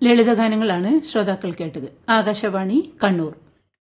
ലളിതഗാനങ്ങളാണ് ശ്രോതാക്കൾ കേട്ടത് ആകാശവാണി കണ്ണൂർ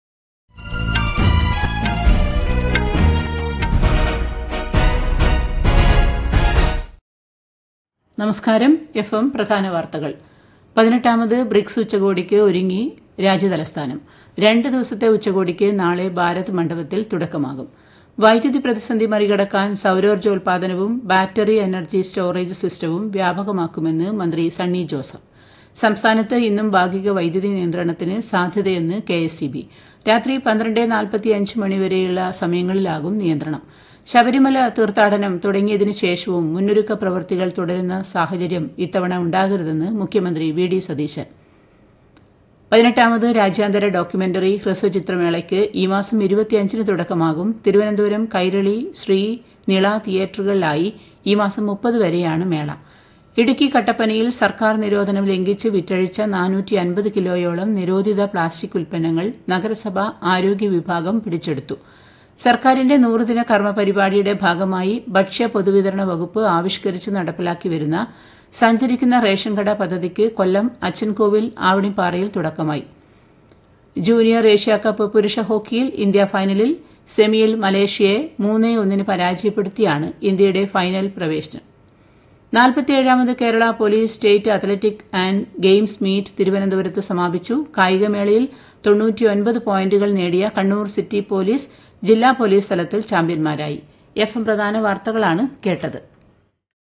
നമസ്കാരം എഫ് എം പ്രധാന വാർത്തകൾ പതിനെട്ടാമത് ബ്രിക്സ് ഉച്ചകോടിക്ക് ഒരുങ്ങി രാജ്യതലസ്ഥാനം രണ്ട് ദിവസത്തെ ഉച്ചകോടിക്ക് നാളെ ഭാരത് മണ്ഡപത്തിൽ തുടക്കമാകും വൈദ്യുതി പ്രതിസന്ധി മറികടക്കാൻ സൌരോർജ്ജോൽപാദനവും ബാറ്ററി എനർജി സ്റ്റോറേജ് സിസ്റ്റവും വ്യാപകമാക്കുമെന്ന് മന്ത്രി സണ്ണി ജോസഫ് സംസ്ഥാനത്ത് ഇന്നും ഭാഗിക വൈദ്യുതി നിയന്ത്രണത്തിന് സാധ്യതയെന്ന് കെ എസ് രാത്രി പന്ത്രണ്ട് നാൽപ്പത്തിയഞ്ച് മണിവരെയുള്ള സമയങ്ങളിലാകും നിയന്ത്രണം ശബരിമല തീർത്ഥാടനം തുടങ്ങിയതിനു ശേഷവും മുന്നൊരുക്ക പ്രവൃത്തികൾ തുടരുന്ന സാഹചര്യം ഇത്തവണ ഉണ്ടാകരുതെന്ന് മുഖ്യമന്ത്രി വി ഡി സതീശൻ പതിനെട്ടാമത് രാജ്യാന്തര ഡോക്യുമെന്ററി ഹ്രസ്വചിത്രമേളയ്ക്ക് ഈ മാസം ഇരുപത്തിയഞ്ചിന് തുടക്കമാകും തിരുവനന്തപുരം കൈരളി ശ്രീ നിള തിയേറ്ററുകളിലായി ഈ മാസം മുപ്പത് വരെയാണ് മേള ഇടുക്കി കട്ടപ്പനയിൽ സർക്കാർ നിരോധനം ലംഘിച്ച് വിറ്റഴിച്ച നാനൂറ്റി അൻപത് കിലോയോളം നിരോധിത പ്ലാസ്റ്റിക് ഉൽപ്പന്നങ്ങൾ നഗരസഭ ആരോഗ്യ വിഭാഗം പിടിച്ചെടുത്തു സർക്കാരിന്റെ നൂറുദിന കർമ്മ പരിപാടിയുടെ ഭാഗമായി ഭക്ഷ്യ പൊതുവിതരണ വകുപ്പ് ആവിഷ്കരിച്ച് നടപ്പിലാക്കി വരുന്ന സഞ്ചരിക്കുന്ന റേഷൻ കട പദ്ധതിക്ക് കൊല്ലം അച്ചൻകോവിൽ ആവണിപ്പാറയിൽ തുടക്കമായി ജൂനിയർ ഏഷ്യാകപ്പ് പുരുഷ ഹോക്കിയിൽ ഇന്ത്യ ഫൈനലിൽ സെമിയിൽ മലേഷ്യയെ മൂന്നേ ഒന്നിന് പരാജയപ്പെടുത്തിയാണ് ഇന്ത്യയുടെ ഫൈനൽ പ്രവേശനം നാൽപ്പത്തിയേഴാമത് Kerala police state athletic and games meet തിരുവനന്തപുരത്ത് സമാപിച്ചു കായികമേളയിൽ തൊണ്ണൂറ്റിയൊൻപത് പോയിന്റുകൾ നേടിയ കണ്ണൂർ സിറ്റി പോലീസ് ജില്ലാ പോലീസ് തലത്തിൽ ചാമ്പ്യന്മാരായി എഫ് എം പ്രധാന വാർത്തകളാണ് കേട്ടത്